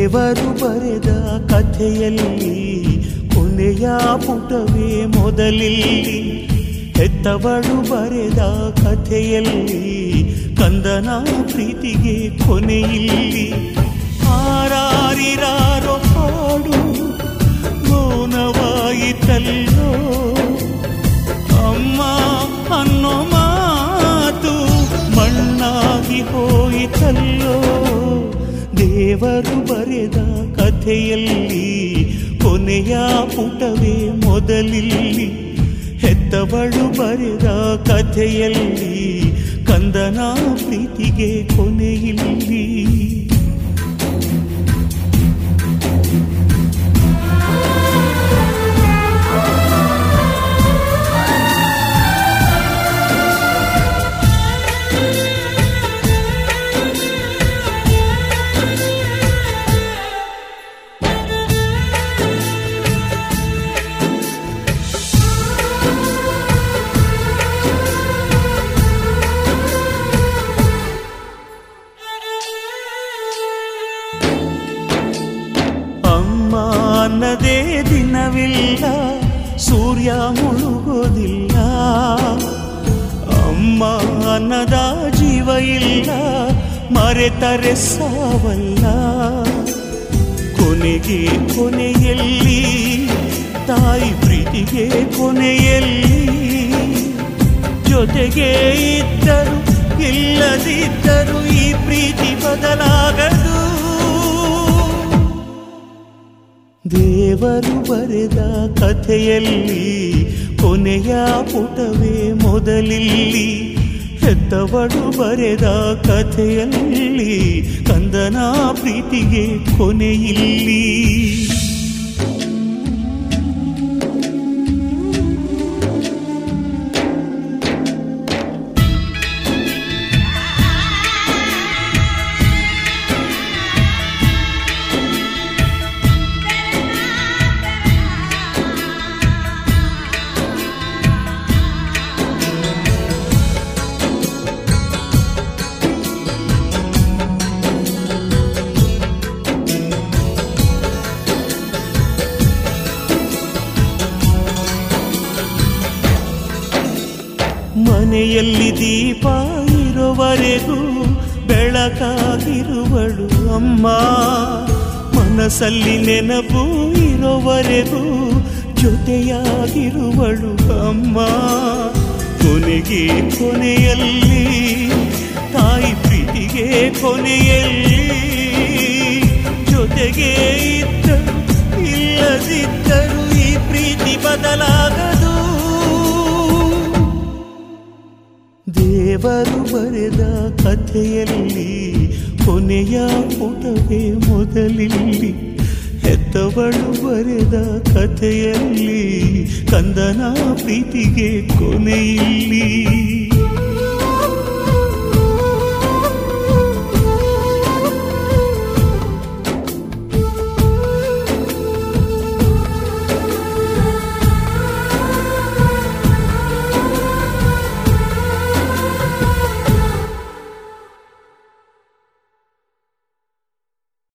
ದೇವರು ಬರೆದ ಕಥೆಯಲ್ಲಿ ಕೊನೆಯ ಪುಟವೇ ಮೊದಲಿಲ್ಲಿ ಹೆತ್ತವಳು ಬರೆದ ಕಥೆಯಲ್ಲಿ ಕಂದನ ಪ್ರೀತಿಗೆ ಕೊನೆಯಿಲ್ಲಿ ಆರಾರಿರಾರೋ ಹಾಡು ಮೌನವಾಯಿತಲ್ಲೋ ಅಮ್ಮ ಅನ್ನೋ ಮಾತು ಮಣ್ಣಾಗಿ ಹೋಯಿತಲ್ಲೋ ದೇವರು ಬರೆದ ಕಥೆಯಲ್ಲಿ ಕೊನೆಯ ಪುಟವೇ ಮೊದಲಿಲ್ಲಿ ಹೆತ್ತವಳು ಬರೆದ ಕಥೆಯಲ್ಲಿ ಕಂದನ ಪ್ರೀತಿಗೆ ಕೊನೆಯಿಲ್ಲಿ ಅಮ್ಮ ಅನ್ನದೇ ದಿನವಿಲ್ಲ ಸೂರ್ಯ ಮುಳುಗೋದಿಲ್ಲ ಅಮ್ಮ ಅನ್ನದ ಜೀವ ಇಲ್ಲ ಮರೆತರೆ ಸಾವಲ್ಲ ಕೊನೆಗೆ ಕೊನೆಯಲ್ಲಿ ತಾಯಿ ಪ್ರೀತಿಗೆ ಕೊನೆಯಲ್ಲಿ ಜೊತೆಗೆ ಇದ್ದರು ಇಲ್ಲದಿದ್ದರು ಈ ಪ್ರೀತಿ ಬದಲಾಗದು ದೇವರು ಬರೆದ ಕಥೆಯಲ್ಲಿ ಕೊನೆಯ ಪುಟವೇ ಮೊದಲಿಲ್ಲಿ ಹೆತ್ತವಳು ಬರೆದ ಕಥೆಯಲ್ಲಿ ಕಂದನ ಪ್ರೀತಿಗೆ ಕೊನೆಯಿಲ್ಲಿ ಮನೆಯಲ್ಲಿ ದೀಪ ಇರುವವರೆಗೂ ಬೆಳಕಾಗಿರುವಳು ಅಮ್ಮ ಮನಸ್ಸಲ್ಲಿ ನೆನಪು ಇರುವವರೆಗೂ ಜೊತೆಯಾಗಿರುವಳು ಅಮ್ಮ ಕೊನೆಗೆ ಕೊನೆಯಲ್ಲಿ ತಾಯಿ ಪ್ರೀತಿಗೆ ಕೊನೆಯಲ್ಲಿ ಜೊತೆಗೆ ಇದ್ದರು ಇಲ್ಲದಿದ್ದರು ಈ ಪ್ರೀತಿ ಬದಲಾಗದು ದೇವರು ಬರೆದ ಕಥೆಯಲ್ಲಿ ಕೊನೆಯ ಪುಟವೇ ಮೊದಲಿಲ್ಲಿ ಹೆತ್ತವಳು ಬರೆದ ಕಥೆಯಲ್ಲಿ ಕಂದನ ಪ್ರೀತಿಗೆ ಕೊನೆಯಿಲ್ಲಿ